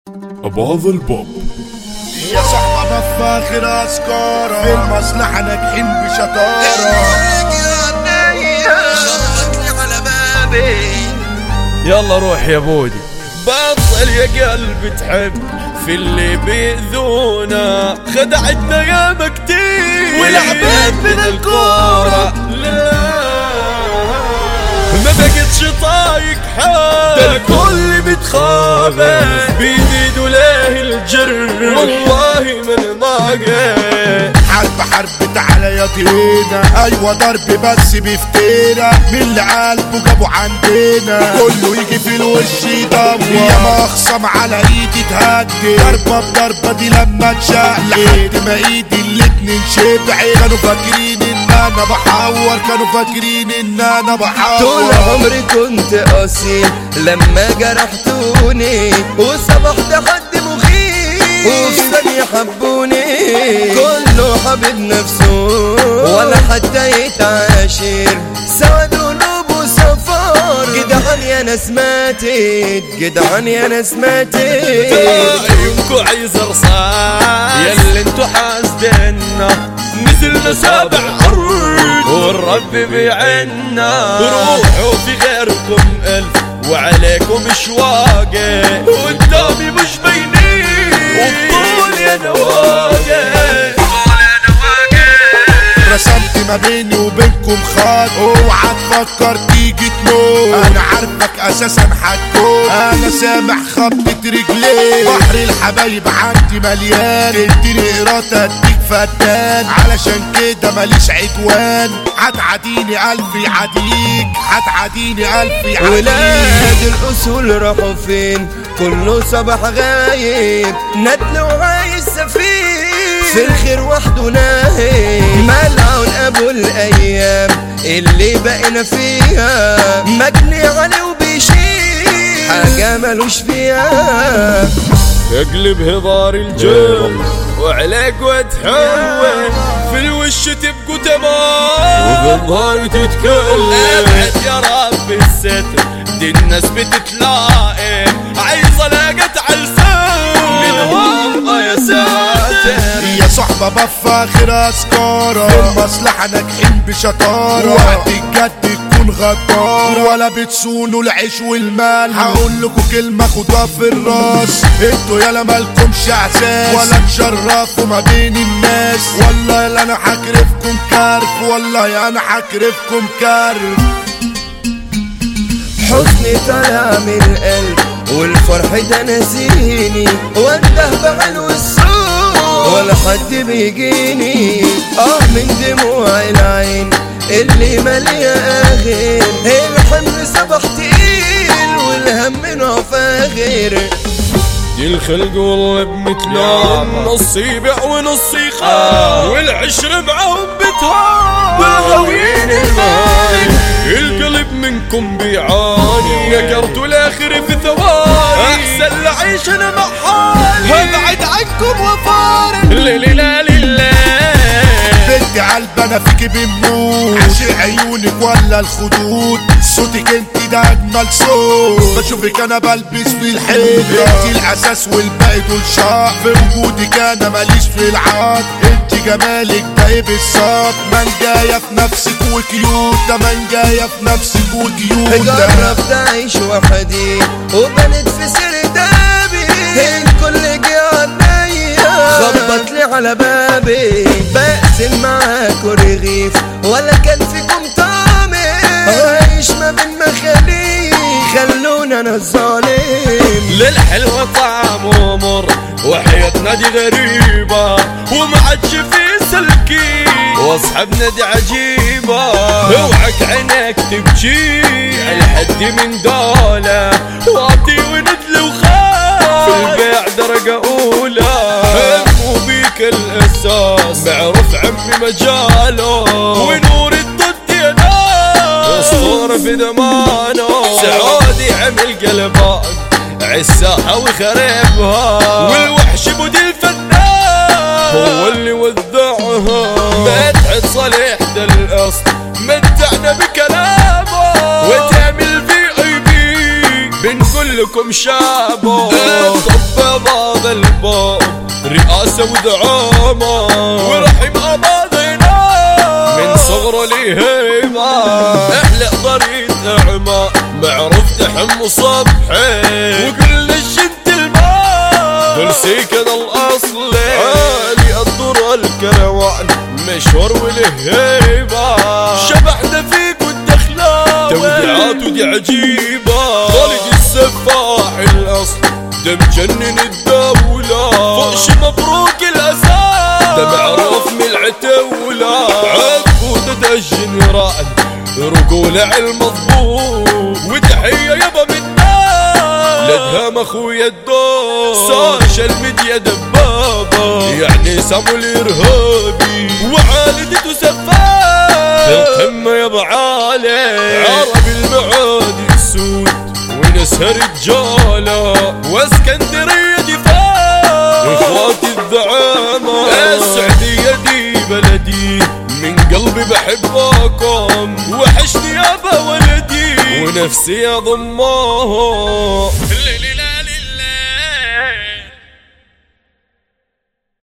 أبو البوب يا صاحبة بفاخر أسكارة في المصلحة ناجحين بشطارة يلا روح يا بودي بطل يا قلبي تحب في اللي بيأذونا خدعتنا يا كتير ولعبت من الكورة لا ما بقتش طايق حال ده الكل بتخافى بيزيد له الجر والله من ناقص حرب حرب تعالى يا دينا ايوه ضرب بس بفتينا من اللي قلبه جابوا عندنا كله يجي في الوش يدور يا مخصم على ايدي تهدي ضربه بضربه دي لما تشق لحد ما ايدي الاتنين شبعت كانوا فاكرين ان انا بحور كانوا فاكرين ان انا طول بحور عمري كنت قاسي لما جرحتوني وصبحت حد مخيف وفي ثانية حبوني كله حبيب نفسه ولا حتى يتعاشر سواد قلوب وصفار جدعان يا ناس ماتت جدعان يا ناس ماتت عيونكو عايز رصاص ياللي انتو حاسدنا نزلنا سابع ارض والرب بيعنا روحوا في غيركم الف وعليكم شواقة قدامي مش بينين وبطول يا نواقة رسمت ما بيني وبينكم خط اوعى تفكر تيجي تموت انا عارفك اساسا هتكون انا سامع خبطة رجليك بحر الحبايب عندي مليان اديني قراطة اديك فتان علشان كده ماليش عدوان هتعاديني الف يعاديك هتعاديني الف يعاديك ولاد الاصول راحوا فين كله صباح غايب ندل وعايز سفين في الخير وحده نايم ملعون ابو الايام اللي بقينا فيها مجني عليه وبيشيل حاجه ملوش فيها اقلب هضار الجو وعليك وتحول في الوش تبقوا تمام وبالظهر تتكلم ابعد يا رب الستر دي الناس بتتلاقي عايزه لاقت علسان منهم يا ساتر يا صحبة بفاخر أسكارة في المصلحة ناجحين بشطارة وقت الجد تكون غدار ولا بتسونوا العيش والمال هقول لكم كلمة خدوها في الراس انتوا يالا مالكمش احساس ولا تشرفوا ما بين الناس والله لا انا هكرفكم كارف والله انا هكرفكم كارف حزني طالع من القلب والفرح ده نسيني وانده بعين والسوق ولا حد بيجيني اه من دموع العين اللي مالية اخر الحمل صبح تقيل والهم منه فاخر دي الخلق والله بمثلهم نص يبيع ونص يخاف والعشر معهم بتهان والغاويين المال القلب منكم بيعاني نكرتوا الاخر في ثواني احسن لعيش انا مع حالي ابعد عنكم وفارق لا لا لا لا بنت قلب انا فيكي بنموت عشق عيونك ولا الخدود صوتك انت ده اجمل صوت بشوفك انا بلبس في الحيطه انت الاساس والباقي دول شاق في وجودك انا ماليش في العاد انت جمالك ده ايه بالظبط من جايه في نفسك وكيوت ده من جايه في نفسك وكيوت ده جربت اعيش وحدي وبنت في سردابي الكل جه عليا خبط لي على بابي بقسم معاكوا رغيف ولا كان فيكم طعم عايش ما بين مخاليق خلونا انا الظالم للحلوة طعم مر وحياتنا دي غريبة وما عادش في سلكي واصحابنا دي عجيبة اوعك عينك تبكي الحد من دولة واطي وندل وخاف في البيع درجة أولى همو بيك الأساس معروف عمي مجاله ونور الضد يا ناس اسطورة في زمانه سعودي عمل قلبان عالساحة وخربها والوحش بود الفنان هو اللي وزعها مدحت صالح ده الاصل متعنا بكلامه وتعمل في اي بي بين كل كلكم شابه طب باب الباب رئاسة ودعامة ورحم أبادنا من صغره لي هيبة احلى ضريد اعمى معروف تحم صبحي وكل الشد الماء دول كذا الاصل عالي الدور الكروان مشهور وله هيبة شبحنا فيك والدخلاوي توديعات ودي عجيبة خالد السفاح الاصل ده مجنن الدولة فوش مبروك الأساس ده معروف من العتولة عبودة الجنرال رجولة المضبوط وتحية يابا من لدهم اخويا الدور سوشيال ميديا دبابة يعني سامو الارهابي وعالدته سفاح في القمة يا ابو علي عربي المعادي السود ونسها رجالة واسكندرية دفاع اخواتي الزعامة السعدية دي بلدي من قلبي بحبكم وحشني يابا ولدي ونفسي اضمها